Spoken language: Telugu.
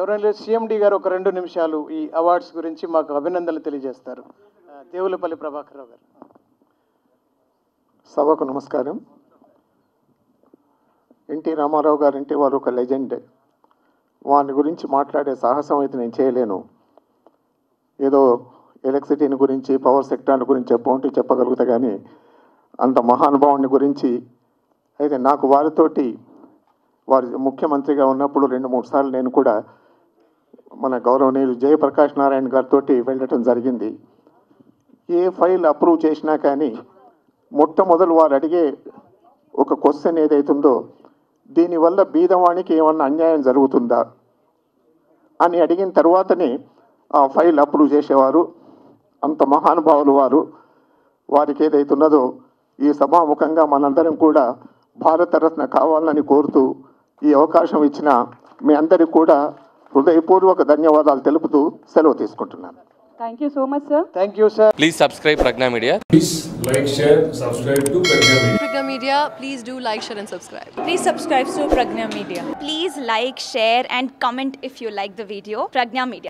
గౌరవనీయులు సిఎండి గారు ఒక రెండు నిమిషాలు ఈ అవార్డ్స్ గురించి మాకు అభినందనలు తెలియజేస్తారు ఆ, దేవులపల్లి ప్రభాకర్ రావు గారు సభకు నమస్కారం ఎన్టీ రామారావు గారంటే వారు ఒక లెజెండ్ వాని గురించి మాట్లాడే సాహసం అయితే నేను చేయలేను ఏదో ఎలక్ట్రిసిటీని గురించి పవర్ సెక్టార్ గురించి చెప్పమంటే చెప్పగలుగుతా కానీ అంత మహానుభావుని గురించి అయితే నాకు వారితోటి వారి ముఖ్యమంత్రిగా ఉన్నప్పుడు రెండు మూడు సార్లు నేను కూడా మన గౌరవనీయులు జయప్రకాష్ నారాయణ గారితో వెళ్ళటం జరిగింది ఏ ఫైల్ అప్రూవ్ చేసినా కానీ మొట్టమొదలు వారు అడిగే ఒక క్వశ్చన్ ఏదైతుందో దీనివల్ల బీదవానికి ఏమన్నా అన్యాయం జరుగుతుందా అని అడిగిన తర్వాతనే ఆ ఫైల్ అప్రూవ్ చేసేవారు అంత మహానుభావులు వారు వారికి ఏదైతున్నదో ఈ సభాముఖంగా మనందరం కూడా భారతరత్న కావాలని కోరుతూ ఈ అవకాశం ఇచ్చిన మీ అందరికీ కూడా హృదయపూర్వక ధన్యవాదాలు తెలుపుతూ సెలవు తీసుకుంటున్నాను Thank you so much, sir. Thank you sir Please subscribe Pragna Media. Please like, share, subscribe to Pragya Media. Pragya Media, please do like, share, and subscribe. Please subscribe to Pragna Media. Please like, share, and comment if you like the video. Pragna Media.